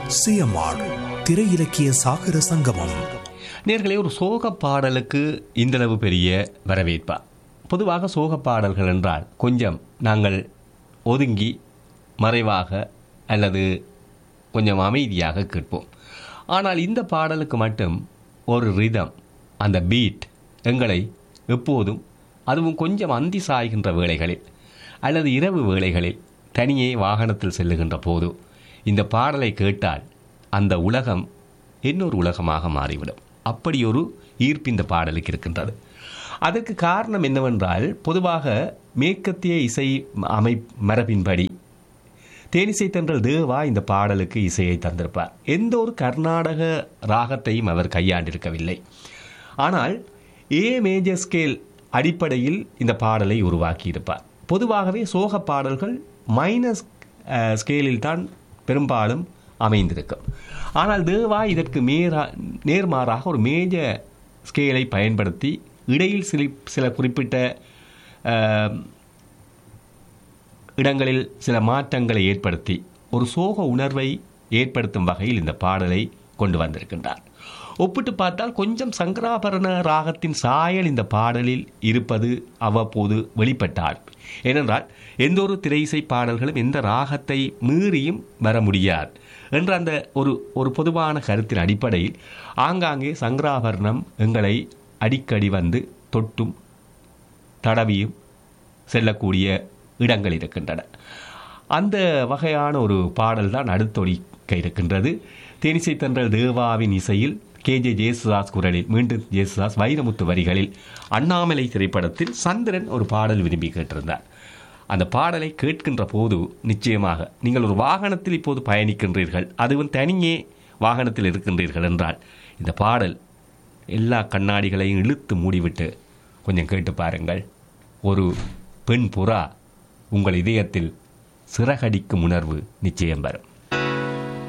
CMR திரை இலக்கிய சாகர சங்கமம் நேர்களே ஒரு சோக பாடலுக்கு இந்தளவு பெரிய வரவேற்பா பொதுவாக சோக பாடல்கள் என்றால் கொஞ்சம் நாங்கள் ஒதுங்கி மறைவாக அல்லது கொஞ்சம் அமைதியாக கேட்போம் ஆனால் இந்த பாடலுக்கு மட்டும் ஒரு ரிதம் அந்த பீட் எங்களை எப்போதும் அதுவும் கொஞ்சம் அந்தி சாய்கின்ற வேளைகளில் அல்லது இரவு வேளைகளில் தனியே வாகனத்தில் செல்லுகின்ற போது இந்த பாடலை கேட்டால் அந்த உலகம் இன்னொரு உலகமாக மாறிவிடும் அப்படி ஒரு ஈர்ப்பு இந்த பாடலுக்கு இருக்கின்றது அதற்கு காரணம் என்னவென்றால் பொதுவாக மேற்கத்திய இசை அமை மரபின்படி தேனிசை தென்றல் தேவா இந்த பாடலுக்கு இசையை தந்திருப்பார் எந்த ஒரு கர்நாடக ராகத்தையும் அவர் கையாண்டிருக்கவில்லை ஆனால் ஏ மேஜர் ஸ்கேல் அடிப்படையில் இந்த பாடலை உருவாக்கியிருப்பார் பொதுவாகவே சோக பாடல்கள் மைனஸ் ஸ்கேலில் தான் பெரும்பாலும் அமைந்திருக்கும் ஆனால் தேவா இதற்கு மேரா நேர்மாறாக ஒரு மேஜர் ஸ்கேலை பயன்படுத்தி இடையில் சில சில குறிப்பிட்ட அஹ், இடங்களில் சில மாற்றங்களை ஏற்படுத்தி ஒரு சோக உணர்வை ஏற்படுத்தும் வகையில் இந்த பாடலை கொண்டு வந்திருக்கின்றார் ஒப்பிட்டு பார்த்தால் கொஞ்சம் சங்கராபரண ராகத்தின் சாயல் இந்த பாடலில் இருப்பது அவ்வப்போது வெளிப்பட்டால் ஏனென்றால் எந்த ஒரு திரையிசை பாடல்களும் எந்த ராகத்தை மீறியும் வர முடியாது என்ற அந்த ஒரு ஒரு பொதுவான கருத்தின் அடிப்படையில் ஆங்காங்கே சங்கராபரணம் எங்களை அடிக்கடி வந்து தொட்டும் தடவியும் செல்லக்கூடிய இடங்கள் இருக்கின்றன அந்த வகையான ஒரு பாடல் தான் அடுத்தொழிக்க இருக்கின்றது தேனிசை தென்றல் தேவாவின் இசையில் கே ஜே ஜேசுதாஸ் குரலில் மீண்டும் ஜேசுதாஸ் வைரமுத்து வரிகளில் அண்ணாமலை திரைப்படத்தில் சந்திரன் ஒரு பாடல் விரும்பி கேட்டிருந்தார் அந்த பாடலை கேட்கின்ற போது நிச்சயமாக நீங்கள் ஒரு வாகனத்தில் இப்போது பயணிக்கின்றீர்கள் அதுவும் தனியே வாகனத்தில் இருக்கின்றீர்கள் என்றால் இந்த பாடல் எல்லா கண்ணாடிகளையும் இழுத்து மூடிவிட்டு கொஞ்சம் கேட்டு பாருங்கள் ஒரு பெண் புறா உங்கள் இதயத்தில் சிறகடிக்கும் உணர்வு நிச்சயம் வரும்